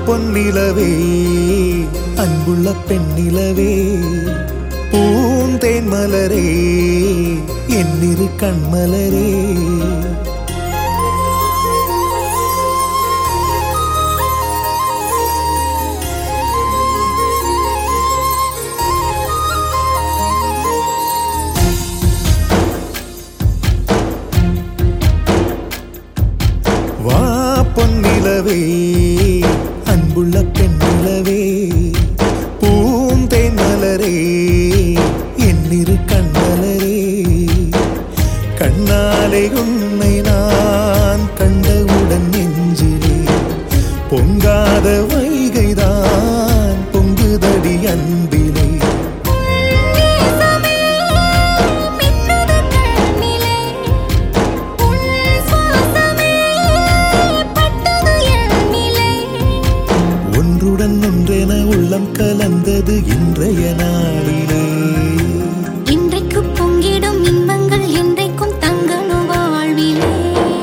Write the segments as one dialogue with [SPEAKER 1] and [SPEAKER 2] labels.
[SPEAKER 1] பொன்னிலவே அன்புள்ள பெண்ணிலவே பூந்தேன் மலரே என்னிரு கண்மலரே வா பொன்னிலவே அன்புள்ள பெண்ணிலவே பூந்தேன் மலரே என்னிரு கண்மலரே கண்ணாலே உன்னை நான் கண்டவுடன் நெஞ்சிலே பொங்காத வைகைதான் பொங்குதடி அன்பிலே
[SPEAKER 2] நேசமே மின்னுது கண்ணிலே உன் சுவாசமே பட்டது என்னிலே
[SPEAKER 1] ஒன்றுடன் ஒன்றென உள்ளம் கலந்தது இன்றைய நாளிலே
[SPEAKER 2] இன்றைக்கு பொங்கிடும் இன்பங்கள் என்றைக்கும் தங்கணும் வாழ்விலே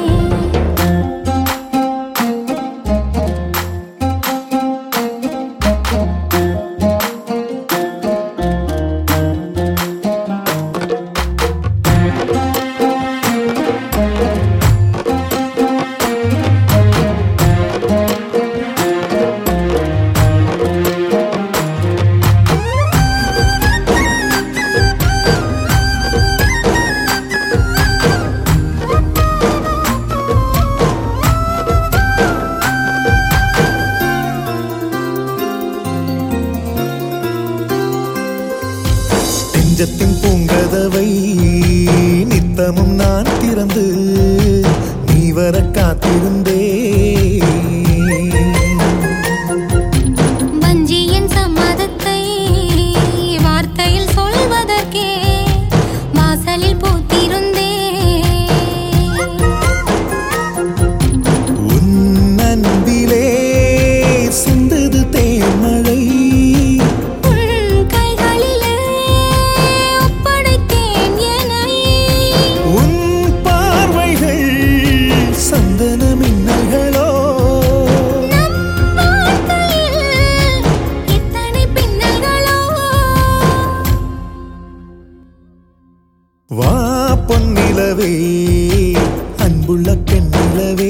[SPEAKER 1] நெஞ்சத்தின் பூங்கதவை நித்தமும் நான் திறந்து நீ வர காத்திருந்தே
[SPEAKER 2] வஞ்சியின் சம்மதத்தை வார்த்தையில் சொல்வதற்கே வாசலில் பூத்திருந்தே
[SPEAKER 1] உன் அன்பிலே சிந்தது தேன்மழை
[SPEAKER 2] உன் கைகளிலே ஒப்படைத்தேன் என்னை
[SPEAKER 1] உன் பார்வைகள் சந்தன மின்னல்களோ
[SPEAKER 2] நம் வாழ்க்கையில் எத்தனை பின்னல்களோ
[SPEAKER 1] வா பொன்னிலவே அன்புள்ள பெண்ணிலவே